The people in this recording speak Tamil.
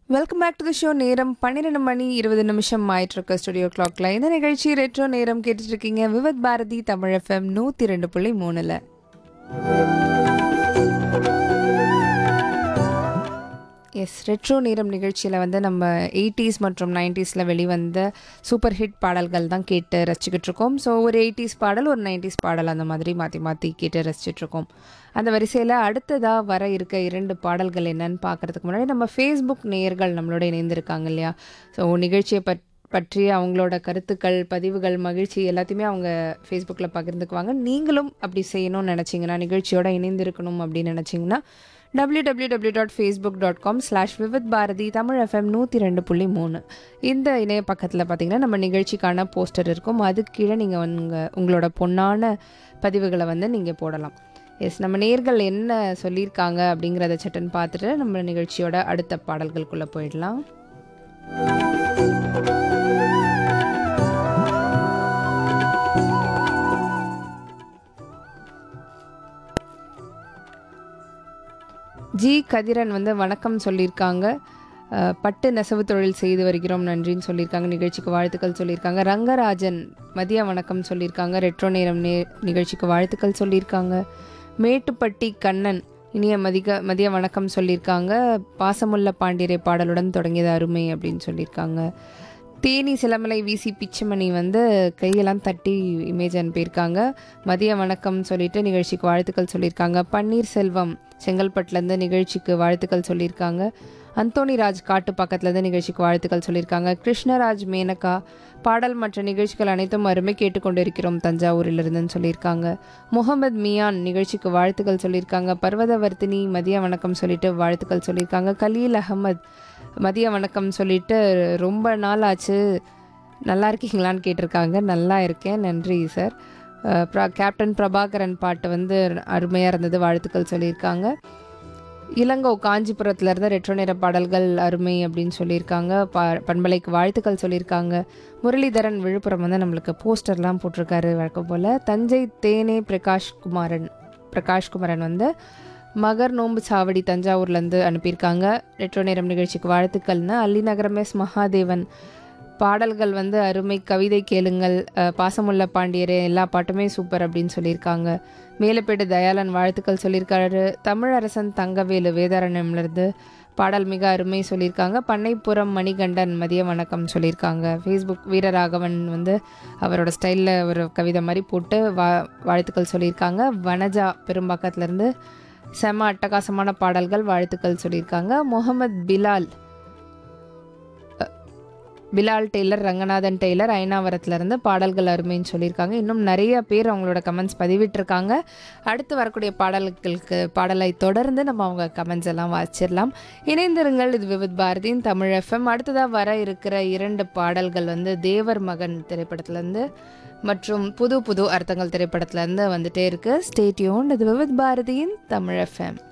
welcome back to the show நேரம் பன்னிரெண்டு மணி இருபது நிமிஷம் ஆயிட்டு இருக்கு ஸ்டுடியோ கிளாக்ல இந்த நிகழ்ச்சி ரெட்ரோ நேரம் கேட்டுட்டு இருக்கீங்க விவத் பாரதி தமிழ் எஃப்எம் நூத்தி ரெண்டு புள்ளி மூணுல எஸ் ரெட்ரோ நேரம் நிகழ்ச்சியில் வந்து நம்ம எயிட்டிஸ் மற்றும் நைன்டிஸில் வெளிவந்த சூப்பர் ஹிட் பாடல்கள் தான் கேட்டு ரசிச்சுக்கிட்டு இருக்கோம் ஸோ ஒரு எயிட்டிஸ் பாடல் ஒரு நைன்டிஸ் பாடல் அந்த மாதிரி மாற்றி மாற்றி கேட்டு ரசிச்சுட்டு இருக்கோம் அந்த வரிசையில் அடுத்ததாக வர இருக்க இரண்டு பாடல்கள் என்னன்னு பார்க்கறதுக்கு முன்னாடி நம்ம ஃபேஸ்புக் நேயர்கள் நம்மளோட இணைந்திருக்காங்க இல்லையா ஸோ நிகழ்ச்சியை பற் பற்றி அவங்களோட கருத்துக்கள் பதிவுகள் மகிழ்ச்சி எல்லாத்தையுமே அவங்க ஃபேஸ்புக்கில் பகிர்ந்துக்குவாங்க நீங்களும் அப்படி செய்யணும்னு நினச்சிங்கன்னா நிகழ்ச்சியோட இணைந்திருக்கணும் அப்படின்னு நினச்சிங்கன்னா W W W dot Facebook dot com slash Vividh Bharati Tamil FM நூற்றி ரெண்டு புள்ளி மூணு இந்த இணைய பக்கத்தில் பார்த்தீங்கன்னா நம்ம நிகழ்ச்சிக்கான போஸ்டர் இருக்கும் அதுக்கு கீழே நீங்கள் உங்கள் உங்களோட பொண்ணான பதிவுகளை வந்து நீங்கள் போடலாம் எஸ் நம்ம நேர்கள் என்ன சொல்லியிருக்காங்க அப்படிங்கிறத சட்டுன்னு பார்த்துட்டு நம்ம நிகழ்ச்சியோட அடுத்த பாடல்களுக்குள்ளே போயிடலாம் ஜி கதிரன் வந்து வணக்கம் சொல்லியிருக்காங்க அஹ், பட்டு நெசவு தொழில் செய்து வருகிறோம் நன்றின்னு சொல்லியிருக்காங்க நிகழ்ச்சிக்கு வாழ்த்துக்கள் சொல்லியிருக்காங்க ரங்கராஜன் மதிய வணக்கம் சொல்லியிருக்காங்க ரெட்ரோ நேரம் நே நிகழ்ச்சிக்கு வாழ்த்துக்கள் சொல்லியிருக்காங்க மேட்டுப்பட்டி கண்ணன் இனிய மதிக மதிய வணக்கம் சொல்லியிருக்காங்க பாசமுள்ள பாண்டியரை பாடலுடன் தொடங்கியது அருமை அப்படின்னு சொல்லியிருக்காங்க தேனி சிலமலை வீசி பிச்சுமணி வந்து கையெல்லாம் தட்டி இமேஜ் அனுப்பியிருக்காங்க மதிய வணக்கம் சொல்லிட்டு நிகழ்ச்சிக்கு வாழ்த்துக்கள் சொல்லியிருக்காங்க பன்னீர் செல்வம் செங்கல்பட்டுலேருந்து நிகழ்ச்சிக்கு வாழ்த்துக்கள் சொல்லியிருக்காங்க அந்தோணி ராஜ் காட்டு பக்கத்துலேருந்து நிகழ்ச்சிக்கு வாழ்த்துக்கள் சொல்லியிருக்காங்க கிருஷ்ணராஜ் மேனகா பாடல் மற்ற நிகழ்ச்சிகள் அனைத்தும் அருமை கேட்டுக்கொண்டிருக்கிறோம் தஞ்சாவூரிலிருந்துன்னு சொல்லியிருக்காங்க முகமது மியான் நிகழ்ச்சிக்கு வாழ்த்துக்கள் சொல்லியிருக்காங்க பர்வதவர்த்தினி மதிய வணக்கம் சொல்லிட்டு வாழ்த்துக்கள் சொல்லியிருக்காங்க கலீல் அகமது மதிய வணக்கம் சொல்லிட்டு ரொம்ப நாள் ஆச்சு நல்லா இருக்கீங்களான்னு கேட்டிருக்காங்க நல்லா இருக்கேன் நன்றி சார் அஹ் பிரா- கேப்டன் பிரபாகரன் பாட்டு வந்து அருமையாக இருந்தது வாழ்த்துக்கள் சொல்லியிருக்காங்க இளங்கோ காஞ்சிபுரத்துல இருந்து ரெட்ரோ நேர பாடல்கள் அருமை அப்படின்னு சொல்லியிருக்காங்க பா பண்பலைக்கு வாழ்த்துக்கள் சொல்லியிருக்காங்க முரளிதரன் விழுப்புரம் வந்து நம்மளுக்கு போஸ்டர்லாம் போட்டிருக்காரு வழக்கம் போல் தஞ்சை தேனே பிரகாஷ் குமாரன் பிரகாஷ் குமரன் வந்து மகர் நோம்பு சாவடி தஞ்சாவூர்லேருந்து அனுப்பியிருக்காங்க ரெட்ரோ நேரம் நிகழ்ச்சிக்கு வாழ்த்துக்கள்னு அல்லிநகரம் எஸ் மகாதேவன் பாடல்கள் வந்து அருமை கவிதை கேளுங்கள் அஹ், பாசமுள்ள பாண்டியரே எல்லா பாட்டுமே சூப்பர் அப்படின்னு சொல்லியிருக்காங்க மேலப்பேடு தயாளன் வாழ்த்துக்கள் சொல்லியிருக்காரு தமிழரசன் தங்கவேலு வேதாரண்யம்லேருந்து பாடல் மிக அருமை சொல்லியிருக்காங்க பண்ணைப்புறம் மணிகண்டன் மதிய வணக்கம் சொல்லியிருக்காங்க ஃபேஸ்புக் வீரராகவன் வந்து அவரோட ஸ்டைலில் ஒரு கவிதை மாதிரி போட்டு வா வாழ்த்துக்கள் சொல்லியிருக்காங்க வனஜா பெரும்பாக்கத்துலேருந்து செம அட்டகாசமான பாடல்கள் வாழ்த்துக்கள் சொல்லியிருக்காங்க முகமது பிலால் பிலால் டெய்லர் ரங்கநாதன் டெய்லர் ஐநாவரத்துலேருந்து பாடல்கள் அருமைன்னு சொல்லியிருக்காங்க இன்னும் நிறைய பேர் அவங்களோட கமெண்ட்ஸ் பதிவிட்டிருக்காங்க அடுத்து வரக்கூடிய பாடல்களுக்கு பாடலை தொடர்ந்து நம்ம அவங்க கமெண்ட்ஸ் எல்லாம் வாசிச்சிடலாம் இணைந்திருங்கள் இது விவித் பாரதியின் தமிழ் எஃப்எம் அடுத்ததாக வர இருக்கிற இரண்டு பாடல்கள் வந்து தேவர் மகன் திரைப்படத்துலேருந்து மற்றும் புது புது அர்த்தங்கள் திரைப்படத்துலேருந்து வந்துட்டே இருக்கு ஸ்டேட்யூன் இது விவித் பாரதியின் தமிழ் எஃப்எம்